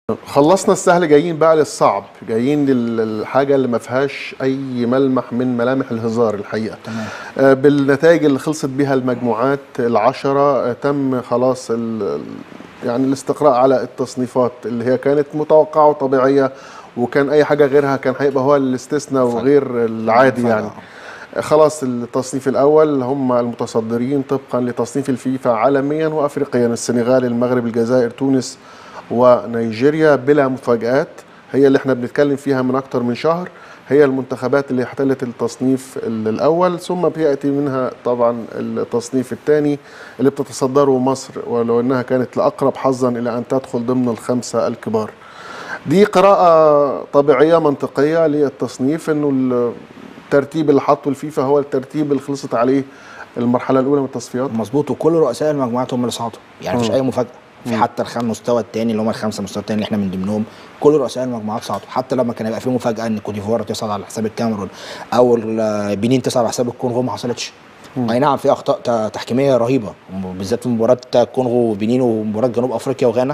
خلصنا السهل جايين بقى للصعب جايين للحاجه اللي ما فيهاش اي ملمح من ملامح الهزار الحقيقه تمام. آه، بالنتائج اللي خلصت بيها المجموعات العشرة آه، تم خلاص ال- ال- يعني الاستقراء على التصنيفات اللي هي كانت متوقعه وطبيعيه وكان اي حاجه غيرها كان هيبقى هو الاستثناء وغير العادي فرق. يعني خلاص التصنيف الاول هم المتصدرين طبقا لتصنيف الفيفا عالميا وافريقيا السنغال المغرب الجزائر تونس ونيجيريا بلا مفاجات هي اللي احنا بنتكلم فيها من اكتر من شهر هي المنتخبات اللي احتلت التصنيف ال- الاول ثم بياتي منها طبعا التصنيف الثاني اللي بتتصدره مصر ولو انها كانت لاقرب حظا الى ان تدخل ضمن الخمسه الكبار دي قراءة طبيعية منطقية للتصنيف انه الترتيب اللي حطه الفيفا هو الترتيب اللي خلصت عليه المرحلة الأولى من التصفيات مظبوط وكل رؤساء المجموعات هم اللي صعدوا يعني مفيش مم. اي مفاجاه في حتى الخم مستوى الثاني اللي هم الخمسه مستوى الثاني اللي احنا من ضمنهم كل رؤساء المجموعات صعدوا حتى لما كان يبقى في مفاجاه ان كوت ديفوار تصعد على حساب الكاميرون او ال- بنين تصعد على حساب الكونغو ما حصلتش اي نعم في اخطاء ت- تحكيميه رهيبه بالذات في مباراه الكونغو وبنين ومباراه جنوب افريقيا وغانا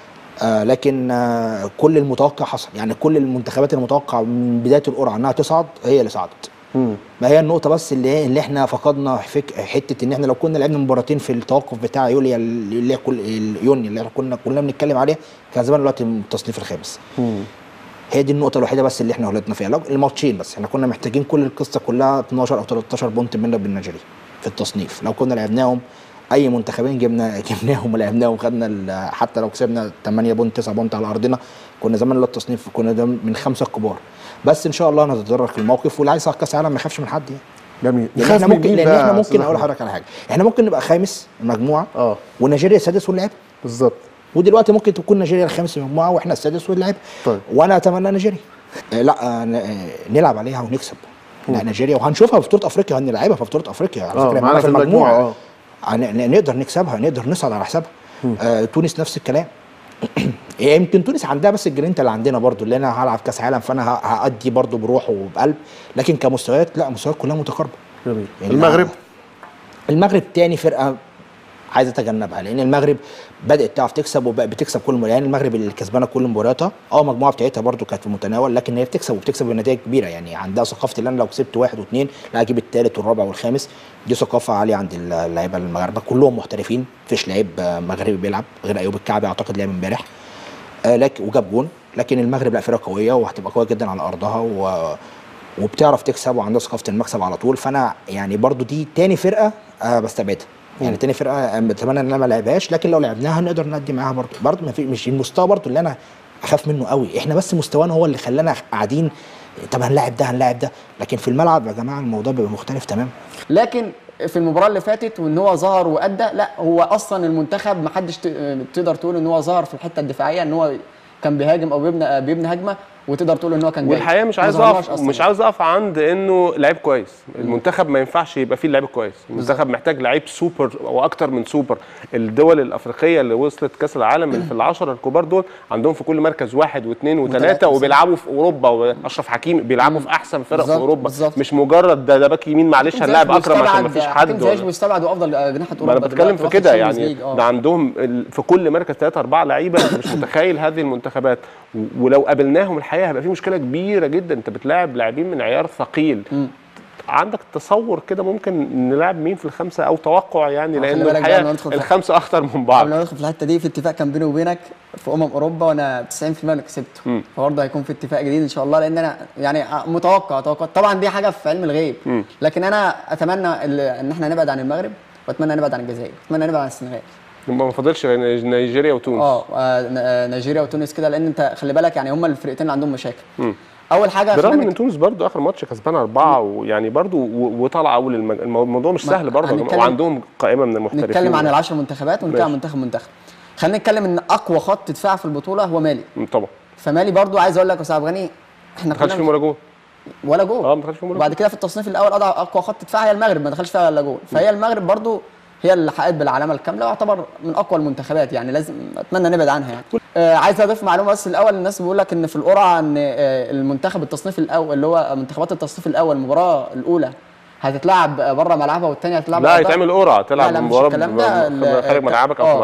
آه لكن آه كل المتوقع حصل يعني كل المنتخبات المتوقع من بدايه القرعه انها تصعد هي اللي صعدت مم. ما هي النقطة بس اللي اللي احنا فقدنا فك حتة ان احنا لو كنا لعبنا مباراتين في التوقف بتاع يوليا اللي هي كل اليوني اللي احنا كنا كلنا بنتكلم عليه كان زمان دلوقتي التصنيف الخامس. مم. هي دي النقطة الوحيدة بس اللي احنا غلطنا فيها لو الماتشين بس احنا كنا محتاجين كل القصة كلها 12 او 13 بونت منا بالنيجيري في التصنيف لو كنا لعبناهم اي منتخبين جبنا جبناهم ولعبناهم خدنا ال- حتى لو كسبنا 8 بونت 9 بونت على ارضنا كنا زمان لا التصنيف كنا ده من خمسة الكبار بس ان شاء الله نتدرج الموقف واللي عايز يصعد كاس العالم ما يخافش من حد يعني جميل لان نخاف احنا من ممكن مين لان بقى احنا يا ممكن أستاذ اقول أحمد؟ لحضرتك على حاجه احنا ممكن نبقى خامس المجموعه اه ونيجيريا السادس واللعب بالظبط ودلوقتي ممكن تكون نيجيريا الخامس المجموعه واحنا السادس واللعب طيب. وانا اتمنى نيجيريا آه، لا آه، ن- آه، نلعب عليها ونكسب لا نيجيريا وهنشوفها في بطوله افريقيا هنلعبها في بطوله افريقيا على اه فكره معانا في المجموعة اه هن- ن- نقدر نكسبها نقدر نصعد على حسابها آه تونس نفس الكلام يمكن تونس عندها بس الجرينتا اللي عندنا برضو اللي انا هلعب كاس عالم فانا ه- هادي برضو بروح وبقلب لكن كمستويات لا مستويات كلها متقاربه جميل يعني المغرب المغرب تاني فرقه عايز اتجنبها لان المغرب بدات تعرف تكسب وبقت بتكسب كل مباراه يعني المغرب اللي كسبانه كل مبارياتها اه المجموعه بتاعتها برضو كانت في المتناول لكن هي بتكسب وبتكسب بنتائج كبيره يعني عندها ثقافه اللي انا لو كسبت واحد واثنين لا اجيب الثالث والرابع والخامس دي ثقافه عاليه عند اللعيبه المغاربه كلهم محترفين مفيش لعيب آه، مغربي بيلعب غير ايوب الكعبي اعتقد لعب امبارح آه لكن وجاب جون لكن المغرب لا فرقه قويه وهتبقى قويه جدا على ارضها و وبتعرف تكسب وعندها ثقافه المكسب على طول فانا يعني برضو دي تاني فرقه آه بستبعدها يعني تاني فرقه آه، بتمنى ان انا ما لعبهاش لكن لو لعبناها نقدر نأدي معاها برضو برضو ما في مش المستوى برضو اللي انا اخاف منه قوي احنا بس مستوانا هو اللي خلانا قاعدين طب هنلاعب ده هنلاعب ده لكن في الملعب يا جماعه الموضوع بيبقى مختلف تماما لكن في المباراه اللي فاتت وان هو ظهر وادى لا هو اصلا المنتخب ما حدش ت- تقدر تقول ان هو ظهر في الحته الدفاعيه ان هو كان بيهاجم او بيبني بيبني هجمه وتقدر تقول ان هو كان جاي والحقيقه مش ما عايز ظهرناش اقف أصلاً مش عاوز اقف عند انه لعيب كويس المنتخب ما ينفعش يبقى فيه لعيب كويس المنتخب محتاج لعيب سوبر واكتر من سوبر الدول الافريقيه اللي وصلت كاس العالم اللي في العشره الكبار دول عندهم في كل مركز واحد واثنين وتلاتة وثلاثه بالظبط. وبيلعبوا في اوروبا واشرف حكيمي بيلعبوا في احسن فرق في بالظبط، اوروبا بالظبط. مش مجرد ده ده باك يمين معلش هنلاعب اكرم عشان ما فيش حد زياش ولا- مستبعد وافضل جناحه اوروبا ما انا بتكلم دلوقتي في واخد كده Champions يعني League، آه. ده عندهم ال- في كل مركز ثلاثة أربعة لعيبة أنت مش متخيل هذه المنتخبات و- ولو قابلناهم الحقيقة هيبقى في مشكلة كبيرة جدا أنت بتلاعب لاعبين من عيار ثقيل عندك تصور كده ممكن نلعب مين في الخمسة أو توقع يعني آه، خلي لأن بالك بقى الحقيقة لما ندخل في- الخمسة أخطر من بعض قبل ما ندخل في الحته دي في اتفاق كان بيني وبينك في امم اوروبا وانا 90% انا كسبته مم. فبرضه هيكون في اتفاق جديد ان شاء الله لان انا يعني متوقع توقع طبعا دي حاجه في علم الغيب مم. لكن انا اتمنى ال- ان احنا نبعد عن المغرب واتمنى نبعد عن الجزائر اتمنى نبعد عن السنغال ما فاضلش غير نيج- نيجيريا وتونس اه آه، ن- آه، نيجيريا وتونس كده لان انت خلي بالك يعني هم الفرقتين اللي عندهم مشاكل مم. اول حاجه بالرغم خلينا ان تونس برضو اخر ماتش كسبان اربعه ويعني برضو و- وطالعه اول المج... المو- الموضوع مش ما- سهل برضو يا جماعة، هنتكلم- وعندهم قائمه من المحترفين نتكلم عن العشر منتخبات ونتكلم عن ماشي. منتخب منتخب خلينا نتكلم ان اقوى خط دفاع في البطوله هو مالي مم، طبعا فمالي برضو عايز اقول لك يا استاذ عبد الغني احنا ما دخلش كنا فيهم ولا جول ولا جول اه ما دخلش فيهم ولا وبعد جول كده في التصنيف الاول اضع اقوى خط دفاع هي المغرب ما دخلش فيها الا جول فهي المغرب برضو هي اللي حققت بالعلامه الكامله واعتبر من اقوى المنتخبات يعني لازم اتمنى نبعد عنها يعني آه عايز اضيف معلومه بس الاول الناس بيقول لك ان في القرعه ان آه المنتخب التصنيف الاول اللي هو منتخبات التصنيف الاول المباراه الاولى هتتلعب بره ملعبها والثانيه هتتلعب لا على أرضها. هيتعمل قرعه تلعب لا، لا، مش مباراه الكلام ب- ده. ب- ال- خارج ملعبك او آه. في ملعبك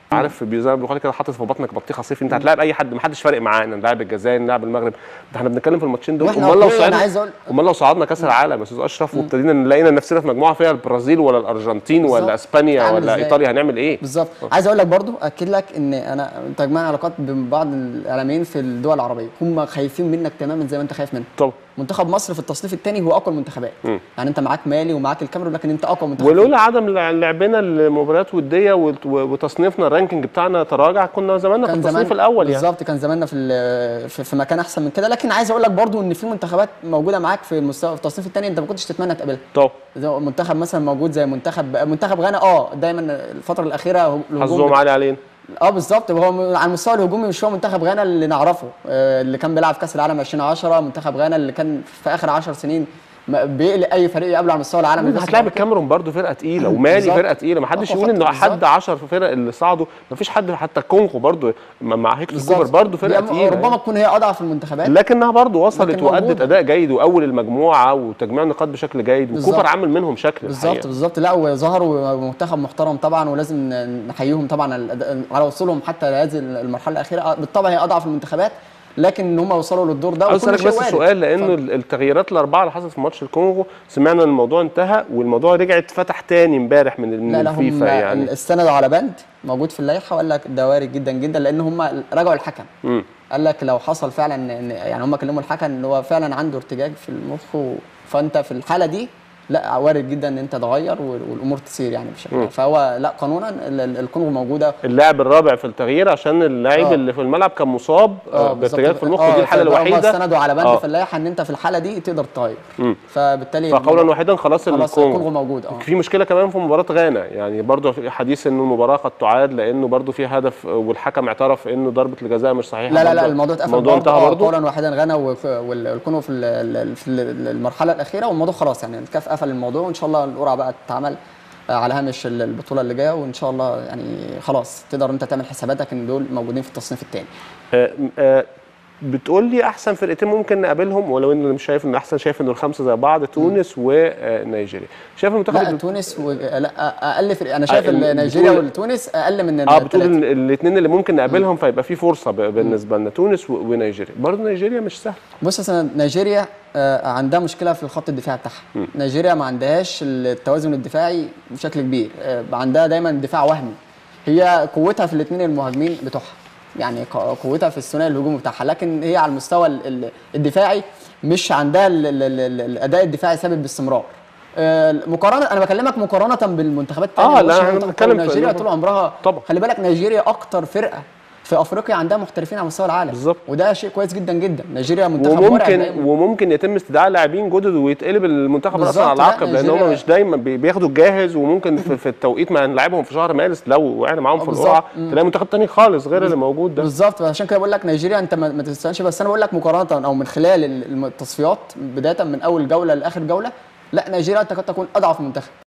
عارف بي- زي ما بيقول كده حاطط في بطنك بطيخه صيف انت هتلاعب اي حد محدش فارق معانا نلعب الجزائر نلعب المغرب ده احنا بنتكلم في الماتشين دول واحنا امال لو أقوياء، أنا صعدنا عايز أقول- امال لو صعدنا كاس العالم يا استاذ اشرف وابتدينا لقينا نفسنا في مجموعه فيها البرازيل ولا الارجنتين ولا بالظبط. اسبانيا عامل ولا إزاي؟ ايطاليا هنعمل ايه بالظبط عايز اقول لك برضو اكد لك ان انا تجمعنا علاقات بين بعض الاعلاميين في الدول العربيه هم خايفين منك تماما زي ما انت خايف منهم طبعا منتخب مصر في التصنيف الثاني هو اقوى المنتخبات مم. يعني انت معاك مالي ومعاك الكاميرون لكن انت اقوى منتخب ولولا عدم لع- لعبنا المباريات وديه وت- و- وتصنيفنا الرانكينج بتاعنا تراجع كنا زماننا في كان التصنيف زمان الاول يعني بالظبط كان زماننا في ال- في في مكان احسن من كده لكن عايز اقول لك برضو ان في منتخبات موجوده معاك في المستوى في التصنيف الثاني انت ما كنتش تتمنى تقابلها طب زي منتخب مثلا موجود زي منتخب منتخب غانا اه دايما الفتره الاخيره الهجوم حظهم عالي علينا اه بالظبط هو م- على المستوى الهجومي مش هو منتخب غانا اللي نعرفه آه، اللي كان بيلعب في كاس العالم 2010 منتخب غانا اللي كان في اخر 10 سنين ما- بيقلق اي فريق يقابله على مستوى العالم اللي هتلاعب بيحصل الكاميرون برضو فرقه تقيله ومالي بالظبط. فرقه تقيله ما حدش أقوى يقول خط انه حد بالظبط. 10 في فرق اللي صعدوا ما فيش حد حتى الكونغو برضو م- مع هيكتور كوبر برضو فرقه هي تقيله ربما تكون هي اضعف المنتخبات لكنها برضو وصلت لكن وادت موجودة. اداء جيد واول المجموعه وتجميع النقاط بشكل جيد بالظبط. وكوبر عامل منهم شكل بالظبط الحقيقة. بالظبط لا وظهروا منتخب محترم طبعا ولازم ن- نحييهم طبعا على الأداء- على وصولهم حتى لهذه المرحله الاخيره آه، بالطبع هي اضعف المنتخبات لكن ان هم وصلوا للدور ده عاوز وكل اسالك شيء بس وارد. سؤال لانه اتفضل. التغييرات الاربعه اللي حصلت في ماتش الكونغو سمعنا ان الموضوع انتهى والموضوع رجع اتفتح تاني امبارح من من لا لا هم الفيفا يعني استندوا على بند موجود في اللائحه وقال لك ده وارد جدا جدا لان هم راجعوا الحكم مم. قال لك لو حصل فعلا إن يعني هم كلموا الحكم ان هو فعلا عنده ارتجاج في المخ و- فانت في الحاله دي لا وارد جدا ان انت تغير وال- والامور تسير يعني بشكل فهو لا قانونا ال- ال- الكونغو موجوده اللاعب الرابع في التغيير عشان اللاعب آه. اللي في الملعب كان مصاب آه بالظبط. بارتجاج في المخ آه، ودي الحاله فده هم الوحيده استندوا على بند آه. في اللائحه ان انت في الحاله دي تقدر تغير مم. فبالتالي فقولا واحدا خلاص خلاص الكونغو الكونغو موجود اه في مشكله كمان في مباراه غانا يعني برضو في حديث انه المباراه قد تعاد لانه برضو في هدف والحكم اعترف انه ضربه الجزاء مش صحيحه لا لا لا برضو. الموضوع اتقفل الموضوع برضه انتهى آه، برضو قولا واحدا غانا وك- وال- والكونغو في ال- ال- في ال- المرحله الاخيره والموضوع خلاص يعني الكاف قفل الموضوع وان شاء الله القرعه بقى تتعمل آه، على هامش ال- البطوله اللي جايه وان شاء الله يعني خلاص تقدر انت تعمل حساباتك ان دول موجودين في التصنيف الثاني آه، آه، بتقول لي احسن فرقتين ممكن نقابلهم ولو ان مش شايف ان احسن شايف انه الخمسه زي بعض تونس ونيجيريا شايف المنتخب لا الد- تونس و... لا اقل فرق انا شايف آه، ال- بتقول- نيجيريا والتونس اقل من اه بتقول الثلاثة. ان الاثنين اللي ممكن نقابلهم فيبقى في فرصه ب- بالنسبه لنا تونس و- ونيجيريا برضه نيجيريا مش سهل بص يا سند نيجيريا آه، عندها مشكله في الخط الدفاعي بتاعها نيجيريا ما عندهاش التوازن الدفاعي بشكل كبير آه، عندها دايما دفاع وهمي هي قوتها في الاثنين المهاجمين بتوعها يعني ق- قوتها في الثنائي الهجومي بتاعها لكن هي على المستوى ال- ال- الدفاعي مش عندها ال- ال- ال- ال- الاداء الدفاعي ثابت باستمرار آه، مقارنه انا بكلمك مقارنه بالمنتخبات الثانيه آه، لا، إحنا بنتكلم في نيجيريا إنه- طول عمرها طبعا. خلي بالك نيجيريا اكتر فرقه في افريقيا عندها محترفين على مستوى العالم بالظبط. وده شيء كويس جدا جدا نيجيريا منتخب مرعب وممكن دايماً. وممكن يتم استدعاء لاعبين جدد ويتقلب المنتخب راسا بالظبط، على لا، العقب لان نيجيريا- هم مش دايما بي- بياخدوا الجاهز وممكن في, في التوقيت ما نلعبهم في شهر مارس لو وقعنا معاهم في بالظبط. القرعه تلاقي منتخب تاني خالص غير اللي موجود ده بالظبط عشان كده بقول لك نيجيريا انت ما, ما تستنش بس انا بقول لك مقارنه او من خلال الم- التصفيات بدايه من اول جوله لاخر جوله لا نيجيريا تكاد تكون اضعف منتخب